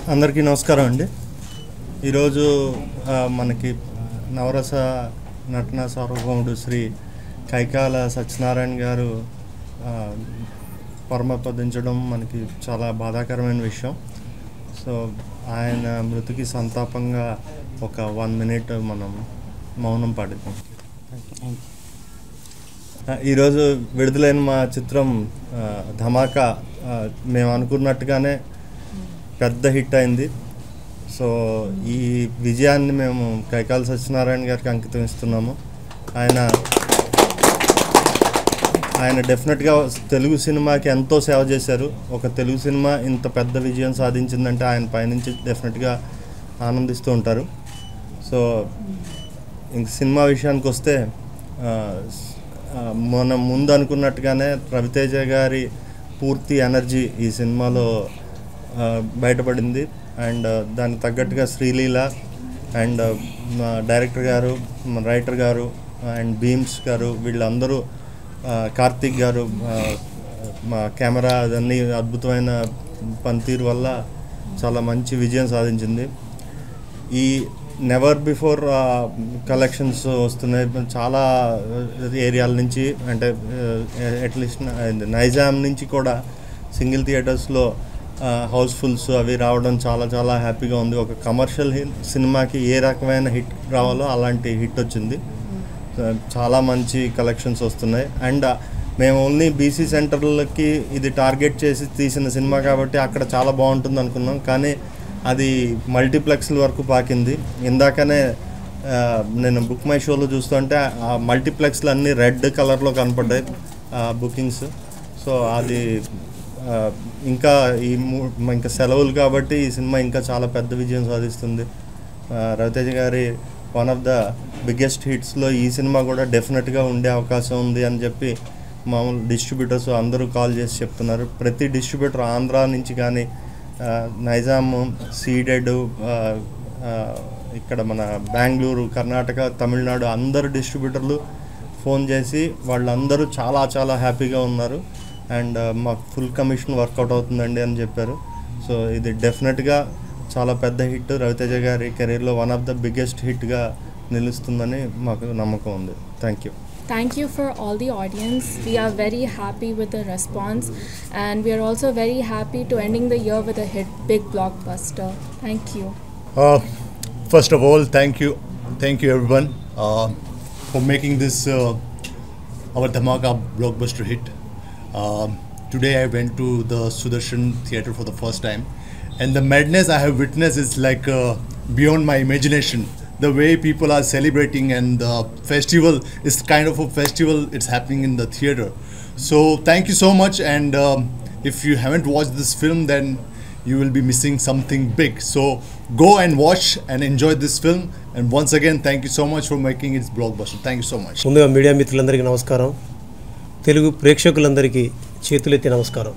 అందరికీ నమస్కారం అండి ఈరోజు ఆ, మనకి నవరస నటన సార్వభౌముడు శ్రీ కైకాల సత్యనారాయణ గారు ఆ, పరమపదించడం మనకి చాలా బాధాకరమైన విషయం సో ఆయన మృతికి సంతాపంగా ఒక వన్ మినిట్ మనం మౌనం పాడిద్దాం ఆ, ఈరోజు విడుదలైన మా చిత్రం ఆ, ధమాకా ఆ, మేము అనుకున్నట్టుగానే పెద్ద హిట్ అయింది సో ఈ విజయాన్ని మేము కైకాల సత్యనారాయణ గారికి అంకితం ఇస్తున్నాము ఆయన ఆయన డెఫినెట్గా తెలుగు సినిమాకి ఎంతో సేవ చేశారు ఒక తెలుగు సినిమా ఇంత పెద్ద విజయం సాధించిందంటే ఆయన పైనుంచి డెఫినెట్గా ఆనందిస్తూ ఉంటారు సో ఇంక సినిమా విషయానికి వస్తే ఆ, స్- ఆ, మనం ముందు అనుకున్నట్టుగానే రవితేజ గారి పూర్తి ఎనర్జీ ఈ సినిమాలో ఆ, బయటపడింది అండ్ దానికి తగ్గట్టుగా శ్రీలీల అండ్ మా డైరెక్టర్ గారు మా రైటర్ గారు అండ్ భీమ్స్ గారు వీళ్ళందరూ ఆ, కార్తీక్ గారు ఆ, మా కెమెరా అదన్నీ అద్భుతమైన పనితీరు వల్ల చాలా మంచి విజయం సాధించింది ఈ నెవర్ బిఫోర్ కలెక్షన్స్ వస్తున్నాయి చాలా ఏరియాల నుంచి అంటే అట్లీస్ట్ నైజాం నుంచి కూడా సింగిల్ థియేటర్స్లో హౌస్ఫుల్స్ అవి రావడం చాలా చాలా హ్యాపీగా ఉంది ఒక కమర్షియల్ సినిమాకి ఏ రకమైన హిట్ రావాలో అలాంటి హిట్ వచ్చింది చాలా మంచి కలెక్షన్స్ వస్తున్నాయి అండ్ మేము ఓన్లీ బీసీ సెంటర్లకి ఇది టార్గెట్ చేసి తీసిన సినిమా కాబట్టి అక్కడ చాలా బాగుంటుంది అనుకున్నాం కానీ అది మల్టీప్లెక్స్ల వరకు పాకింది ఇందాకనే ఆ, నేను బుక్ మై షోలో చూస్తుంటే ఆ మల్టీప్లెక్స్లు అన్నీ రెడ్ కలర్లో కనపడ్డాయి బుకింగ్స్ సో అది ఆ, ఇంకా ఈ మూ- ఇంకా సెలవులు కాబట్టి ఈ సినిమా ఇంకా చాలా పెద్ద విజయం సాధిస్తుంది ఆ, రవితేజ గారి వన్ ఆఫ్ ద బిగ్గెస్ట్ హిట్స్లో ఈ సినిమా కూడా డెఫినెట్గా ఉండే అవకాశం ఉంది అని చెప్పి మామూలు డిస్ట్రిబ్యూటర్స్ అందరూ కాల్ చేసి చెప్తున్నారు ప్రతి డిస్ట్రిబ్యూటర్ ఆంధ్ర నుంచి కానీ ఆ, నైజాం సీడెడ్ ఆ, ఆ, ఇక్కడ మన బెంగళూరు కర్ణాటక తమిళనాడు అందరు డిస్ట్రిబ్యూటర్లు ఫోన్ చేసి వాళ్ళందరూ చాలా చాలా హ్యాపీగా ఉన్నారు అండ్ మాకు ఫుల్ కమిషన్ వర్కౌట్ అవుతుందండి అని చెప్పారు సో ఇది డెఫినెట్గా చాలా పెద్ద హిట్ రవితేజ గారి కెరీర్లో వన్ ఆఫ్ ద బిగ్గెస్ట్ హిట్గా నిలుస్తుందని మాకు నమ్మకం ఉంది thank you Thank you for all the audience. We are very happy with the response and we are also very happy to ending the year with a hit big blockbuster. Thank you. Uh, first of all, thank you, thank you everyone uh, for making this uh, our Dhamaka blockbuster hit. Um today I went to the Sudarshan theater for the first time, and the madness I have witnessed is like uh, beyond my imagination. The way people are celebrating and the festival is kind of a festival. It's happening in the theater. So thank you so much. And um, if you haven't watched this film, then you will be missing something big. So go and watch and enjoy this film. And once again, thank you so much for making it blockbuster. Thank you so much. ముందుగా media మిత్రులందరికీ నమస్కారం తెలుగు ప్రేక్షకులందరికీ చేతులెత్తి నమస్కారం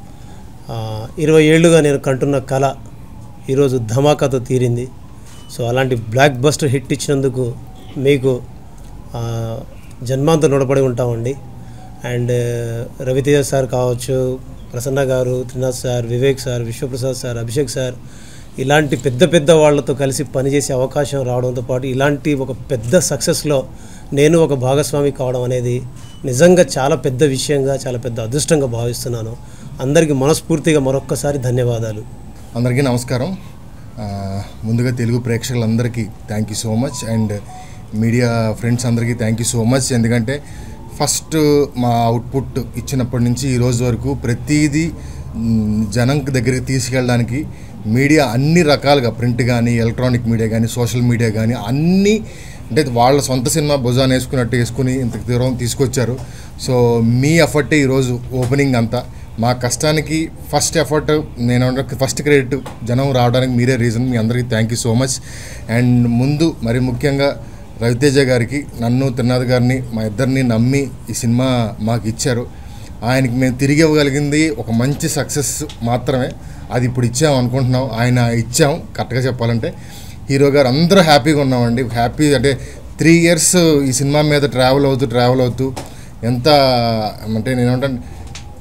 ఆ, ఇరవై ఏళ్ళుగా నేను కంటున్న కళ ఈరోజు ధమాకాతో తీరింది సో అలాంటి బ్లాక్ బస్టర్ హిట్ ఇచ్చినందుకు మీకు ఆ, జన్మాంతం రుణపడి ఉంటామండి అండ్ రవితేజ సార్ కావచ్చు ప్రసన్న గారు Trinath sir Vivek sir Vishwaprasad sir Abhishek sir ఇలాంటి పెద్ద పెద్ద వాళ్ళతో కలిసి పనిచేసే అవకాశం రావడంతో పాటు ఇలాంటి ఒక పెద్ద సక్సెస్లో నేను ఒక భాగస్వామి కావడం అనేది నిజంగా చాలా పెద్ద విషయంగా చాలా పెద్ద అదృష్టంగా భావిస్తున్నాను అందరికీ మనస్ఫూర్తిగా మరొక్కసారి ధన్యవాదాలు అందరికీ నమస్కారం ఆ, ముందుగా తెలుగు ప్రేక్షకులందరికీ thank you so much and media friends అందరికీ థ్యాంక్ యూ సో మచ్ ఎందుకంటే ఫస్ట్ మా అవుట్పుట్ ఇచ్చినప్పటి నుంచి ఈ రోజు వరకు ప్రతిదీ మ్, జనం దగ్గరికి తీసుకెళ్ళడానికి మీడియా అన్ని రకాలుగా ప్రింట్ కానీ ఎలక్ట్రానిక్ మీడియా కానీ సోషల్ మీడియా కానీ అన్నీ అంటే వాళ్ళ సొంత సినిమా భుజాన్ని వేసుకున్నట్టు వేసుకుని ఇంత దూరం తీసుకొచ్చారు సో మీ ఎఫర్టే ఈరోజు ఓపెనింగ్ అంతా మా కష్టానికి ఫస్ట్ ఎఫర్ట్ నేను ఫస్ట్ క్రెడిట్ జనం రావడానికి మీరే రీజన్ మీ అందరికీ thank you so much and ముందు మరి ముఖ్యంగా రవితేజ గారికి నన్ను త్రినాథ్ గారిని మా ఇద్దరిని నమ్మి ఈ సినిమా మాకు ఇచ్చారు ఆయనకి మేము తిరిగి ఇవ్వగలిగింది ఒక మంచి సక్సెస్ మాత్రమే అది ఇప్పుడు ఇచ్చాం అనుకుంటున్నాం ఆయన ఇచ్చాం కరెక్ట్గా చెప్పాలంటే హీరో గారు అందరూ హ్యాపీగా ఉన్నామండి హ్యాపీ అంటే త్రీ ఇయర్స్ ఈ సినిమా మీద ట్రావెల్ అవుతూ ట్రావెల్ అవుతూ ఎంత అంటే నేను ఏమంటాను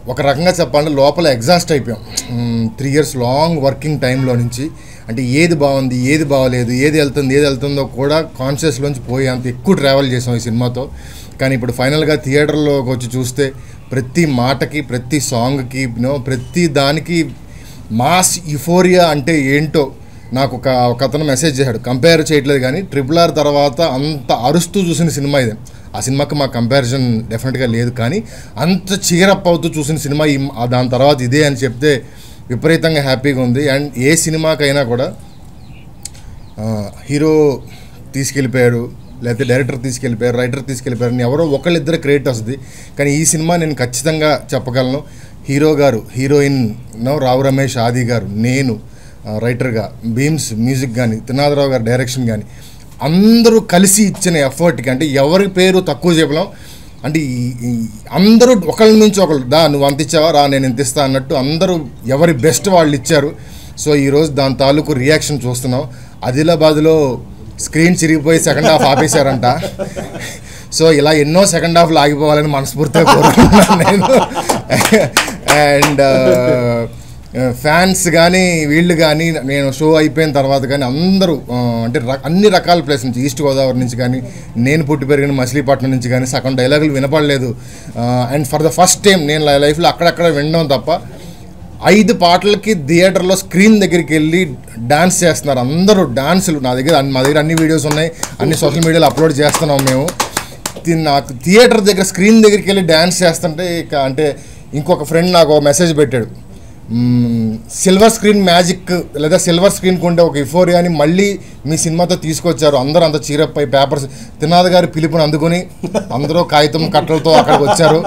ఒక రకంగా చెప్పాలంటే లోపల ఎగ్జాస్ట్ అయిపోయాం త్రీ ఇయర్స్ లాంగ్ వర్కింగ్ టైంలో నుంచి అంటే ఏది బాగుంది ఏది బాగోలేదు ఏది వెళ్తుంది ఏది వెళ్తుందో కూడా కాన్షియస్లోంచి పోయి అంత ఎక్కువ ట్రావెల్ చేసాం ఈ సినిమాతో కానీ ఇప్పుడు ఫైనల్గా థియేటర్లోకి వచ్చి చూస్తే ప్రతి మాటకి ప్రతి సాంగ్కి నో ప్రతి దానికి మాస్ యుఫోరియా అంటే ఏంటో నాకు ఒక ఒక అతను మెసేజ్ చేశాడు కంపేర్ చేయట్లేదు కానీ ట్రిపుల్ ఆర్ తర్వాత అంత అరుస్తూ చూసిన సినిమా ఇది ఆ సినిమాకి మా కంపారిజన్ డెఫినెట్గా లేదు కానీ అంత చీరప్ అవుతూ చూసిన సినిమా ఈ ఆ దాని తర్వాత ఇదే అని చెప్తే విపరీతంగా హ్యాపీగా ఉంది అండ్ ఏ సినిమాకైనా కూడా ఆ, హీరో తీసుకెళ్ళిపోయాడు లేకపోతే డైరెక్టర్ తీసుకెళ్ళిపోయారు రైటర్ తీసుకెళ్ళిపోయారు అని ఎవరో ఒకళ్ళిద్దరు క్రెడిట్ వస్తుంది కానీ ఈ సినిమా నేను ఖచ్చితంగా చెప్పగలను హీరో గారు హీరోయిన్ నో రావు రమేష్ ఆది గారు నేను ఆ, రైటర్గా భీమ్స్ మ్యూజిక్ కానీ తినాదరావు గారు డైరెక్షన్ కానీ అందరూ కలిసి ఇచ్చిన ఎఫర్ట్కి అంటే ఎవరి పేరు తక్కువ చెప్పలేం అంటే ఈ- ఈ అందరూ ఒకళ్ళ నుంచి ఒకళ్ళు దా నువ్వు అంత ఇచ్చావా రా నేను ఇంత ఇస్తా అన్నట్టు అందరూ ఎవరి బెస్ట్ వాళ్ళు ఇచ్చారు సో ఈరోజు దాని తాలూకు రియాక్షన్ చూస్తున్నాం ఆదిలాబాద్లో స్క్రీన్ చిరిగిపోయి సెకండ్ హాఫ్ ఆపేశారంట సో ఇలా ఎన్నో సెకండ్ హాఫ్లు ఆగిపోవాలని మనస్ఫూర్తిగా కోరుకుంటున్నాను నేను అండ్ ఫ్యాన్స్ కానీ వీళ్ళు కానీ నేను షో అయిపోయిన తర్వాత కానీ అందరూ ఆ, అంటే ర- అన్ని రకాల ప్లేస్ నుంచి ఈస్ట్ గోదావరి నుంచి కానీ నేను పుట్టి పెరిగిన మచిలీపట్నం నుంచి కానీ సగం డైలాగులు వినపడలేదు and for the first time నేను లై- లైఫ్లో అక్కడక్కడ వినడం తప్ప ఐదు పాటలకి థియేటర్లో స్క్రీన్ దగ్గరికి వెళ్ళి డాన్స్ చేస్తున్నారు అందరూ డాన్సులు నా దగ్గర అన్ని- మా దగ్గర అన్ని వీడియోస్ ఉన్నాయి అన్ని సోషల్ మీడియాలో అప్లోడ్ చేస్తున్నాం మేము తి- నాకు థియేటర్ దగ్గర స్క్రీన్ దగ్గరికి వెళ్ళి డ్యాన్స్ చేస్తుంటే ఇక అంటే ఇంకొక ఫ్రెండ్ నాకు ఒక మెసేజ్ పెట్టాడు మ్మ్, సిల్వర్ స్క్రీన్ మ్యాజిక్ లేదా సిల్వర్ స్క్రీన్కి ఉండే ఒక ఇఫోరియాని మళ్ళీ మీ సినిమాతో తీసుకొచ్చారు అందరూ అంత చీరపై పేపర్స్ తినాద్ గారి పిలుపుని అందుకొని అందరూ కాగితం కట్టలతో అక్కడికి వచ్చారు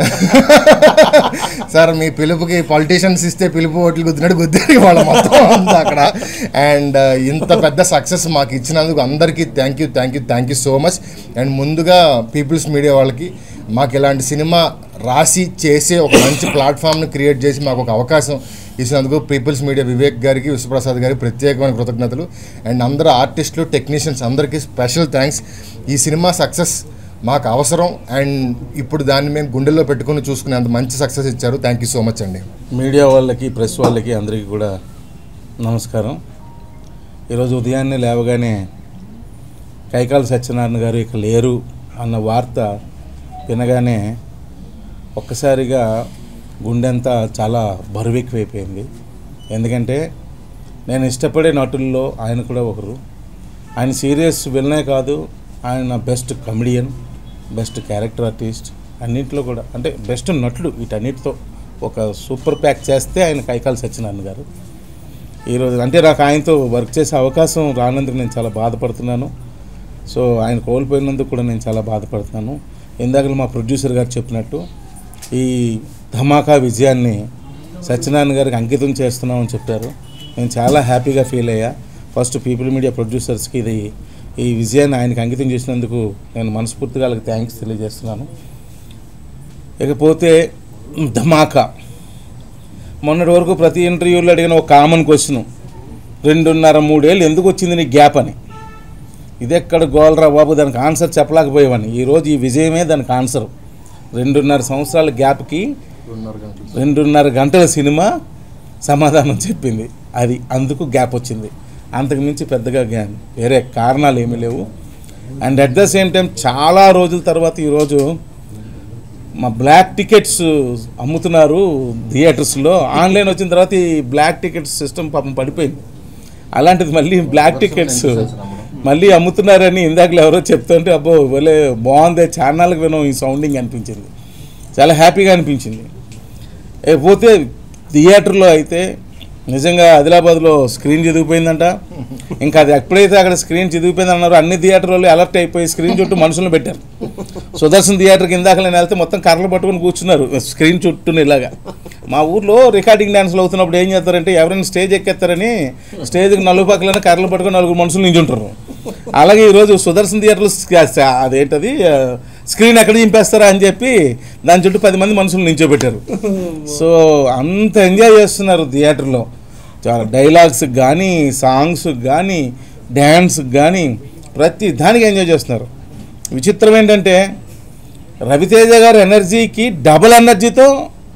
సార్ మీ పిలుపుకి పొలిటీషియన్స్ ఇస్తే పిలుపు ఓట్లు గుద్దినట్టు గుద్దారు వాళ్ళ మొత్తం అంతా అక్కడ అండ్ ఇంత పెద్ద సక్సెస్ మాకు ఇచ్చినందుకు అందరికీ thank you thank you thank you so much and ముందుగా పీపుల్స్ మీడియా వాళ్ళకి మాకు ఇలాంటి సినిమా రాసి చేసే ఒక మంచి ప్లాట్ఫామ్ని క్రియేట్ చేసి మాకు ఒక అవకాశం ఇచ్చినందుకు పీపుల్స్ మీడియా వివేక్ గారికి విశ్వప్రసాద్ గారికి ప్రత్యేకమైన కృతజ్ఞతలు అండ్ అందరు ఆర్టిస్టులు టెక్నీషియన్స్ అందరికీ స్పెషల్ థ్యాంక్స్ ఈ సినిమా సక్సెస్ మాకు అవసరం అండ్ ఇప్పుడు దాన్ని మేము గుండెల్లో పెట్టుకుని చూసుకునే అంత మంచి సక్సెస్ ఇచ్చారు థ్యాంక్ యూ సో మచ్ అండి మీడియా వాళ్ళకి ప్రెస్ వాళ్ళకి అందరికీ కూడా నమస్కారం ఈరోజు ఉదయాన్నే లేవగానే కైకాల సత్యనారాయణ గారు ఇక లేరు అన్న వార్త వినగానే ఒక్కసారిగా గుండెంతా చాలా బరువెక్కువైపోయింది ఎందుకంటే నేను ఇష్టపడే నటుల్లో ఆయన కూడా ఒకరు ఆయన సీరియస్ విలనే కాదు ఆయన best comedian best character artist అన్నింటిలో కూడా అంటే బెస్ట్ నటుడు వీటన్నిటితో ఒక సూపర్ ప్యాక్ చేస్తే ఆయన కైకాల సత్యనారాయణ గారు ఈరోజు అంటే నాకు ఆయనతో వర్క్ చేసే అవకాశం రానందుకు నేను చాలా బాధపడుతున్నాను సో ఆయన కోల్పోయినందుకు కూడా నేను చాలా బాధపడుతున్నాను ఇందాక మా ప్రొడ్యూసర్ గారు చెప్పినట్టు ఈ ధమాకా విజయాన్ని సత్యనారాయణ గారికి అంకితం చేస్తున్నామని చెప్పారు నేను చాలా హ్యాపీగా ఫీల్ అయ్యా ఫస్ట్ పీపుల్ మీడియా ప్రొడ్యూసర్స్కి ఇది ఈ విజయాన్ని ఆయనకి అంకితం చేసినందుకు నేను మనస్ఫూర్తిగా వాళ్ళకి థ్యాంక్స్ తెలియజేస్తున్నాను ఇకపోతే ధమాకా మొన్నటి వరకు ప్రతి ఇంటర్వ్యూలో అడిగిన ఒక కామన్ క్వశ్చన్ రెండున్నర మూడేళ్ళు ఎందుకు వచ్చింది నీ గ్యాప్ అని ఇది ఎక్కడ గోల్రా బాబు దానికి ఆన్సర్ చెప్పలేకపోయేవాడిని ఈరోజు ఈ విజయమే దానికి ఆన్సర్ రెండున్నర సంవత్సరాల గ్యాప్కి రెండున్నర గంటల సినిమా సమాధానం చెప్పింది అది అందుకు గ్యాప్ వచ్చింది అంతకు మించి పెద్దగా గ్యా వేరే కారణాలు ఏమీ లేవు and at the same time చాలా రోజుల తర్వాత ఈరోజు మా బ్లాక్ టికెట్స్ అమ్ముతున్నారు థియేటర్స్లో ఆన్లైన్ వచ్చిన తర్వాత ఈ బ్లాక్ టికెట్స్ సిస్టమ్ పాపం పడిపోయింది అలాంటిది మళ్ళీ బ్లాక్ టికెట్స్ మళ్ళీ అమ్ముతున్నారని ఇందాకలో ఎవరో చెప్తుంటే అబ్బో భలే బాగుంది ఛానల్కి వినం ఈ సౌండింగ్ అనిపించింది చాలా హ్యాపీగా అనిపించింది ఏ పోతే థియేటర్లో అయితే నిజంగా ఆదిలాబాద్లో స్క్రీన్ చదివిపోయిందంట ఇంకా అది ఎప్పుడైతే అక్కడ స్క్రీన్ చదివిపోయింది అన్నారో అన్ని థియేటర్ వాళ్ళు అలర్ట్ అయిపోయి స్క్రీన్ చుట్టూ మనుషులను పెట్టారు సుదర్శన్ థియేటర్కి ఇందాక నేను వెళ్తే మొత్తం కర్రలు పట్టుకొని కూర్చున్నారు స్క్రీన్ చుట్టూ ఇలాగా మా ఊర్లో రికార్డింగ్ డ్యాన్స్లు అవుతున్నప్పుడు ఏం చేస్తారంటే ఎవరైనా స్టేజ్ ఎక్కేస్తారని స్టేజ్కి నలుగు పక్కలైనా కర్రలు పట్టుకొని నలుగురు మనుషులు నించుంటారు అలాగే ఈరోజు సుదర్శన్ థియేటర్లో స్క- అదేంటది ఆ, స్క్రీన్ ఎక్కడ చింపేస్తారా అని చెప్పి దాని చుట్టూ పది మంది మనుషులు నించోబెట్టారు సో అంత ఎంజాయ్ చేస్తున్నారు థియేటర్లో చాలా డైలాగ్స్ కానీ సాంగ్స్ కానీ డ్యాన్స్ కానీ ప్రతి దానికి ఎంజాయ్ చేస్తున్నారు విచిత్రం ఏంటంటే రవితేజ గారి ఎనర్జీకి డబుల్ ఎనర్జీతో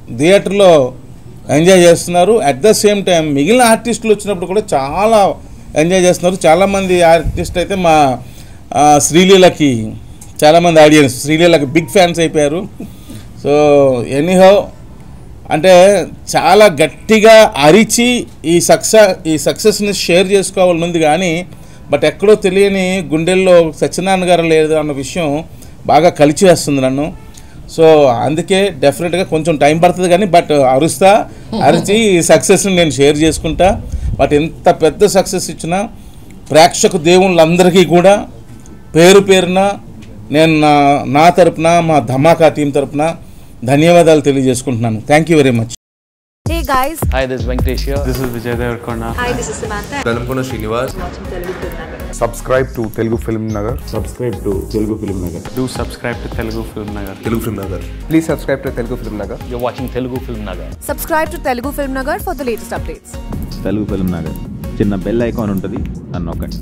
థియేటర్లో ఎంజాయ్ చేస్తున్నారు అట్ ద సేమ్ టైం మిగిలిన ఆర్టిస్టులు వచ్చినప్పుడు కూడా చాలా ఎంజాయ్ చేస్తున్నారు చాలామంది ఆర్టిస్ట్ అయితే మా ఆ, శ్రీలీలకి చాలామంది ఆడియన్స్ శ్రీలీలకి బిగ్ ఫ్యాన్స్ అయిపోయారు సో ఎనీహౌ అంటే చాలా గట్టిగా అరిచి ఈ సక్సెస్ ఈ సక్సెస్ని షేర్ చేసుకోవాలని ఉంది కానీ బట్ ఎక్కడో తెలియని గుండెల్లో సత్యనారాయణ గారు లేదు అన్న విషయం బాగా కలిసి వేస్తుంది నన్ను సో అందుకే డెఫినెట్గా కొంచెం టైం పడుతుంది కానీ బట్ అరుస్తా అరిచి ఈ సక్సెస్ని నేను షేర్ చేసుకుంటా బట్ ఎంత పెద్ద సక్సెస్ ఇచ్చినా ప్రేక్షక దేవుళ్ళందరికీ కూడా పేరు పేరున నేను నా నా తరపున మా ధమాకా టీం తరపున ధన్యవాదాలు తెలియజేసుకుంటున్నాను thank you very much Hey guys, Hi, this is Venkatesh here. This is Vijay Devarkonda. hi, this is Samantha. Velankonda Srinivas subscribe to Telugu Film Nagar. Do subscribe to Telugu Film Nagar. Telugu film Nagar Please subscribe to Telugu Film Nagar. You're watching Telugu Film Nagar. Subscribe to Telugu Film Nagar for the latest updates. Telugu film Nagar చిన్న bell icon ఉంటుంది నన్ను నొక్కండి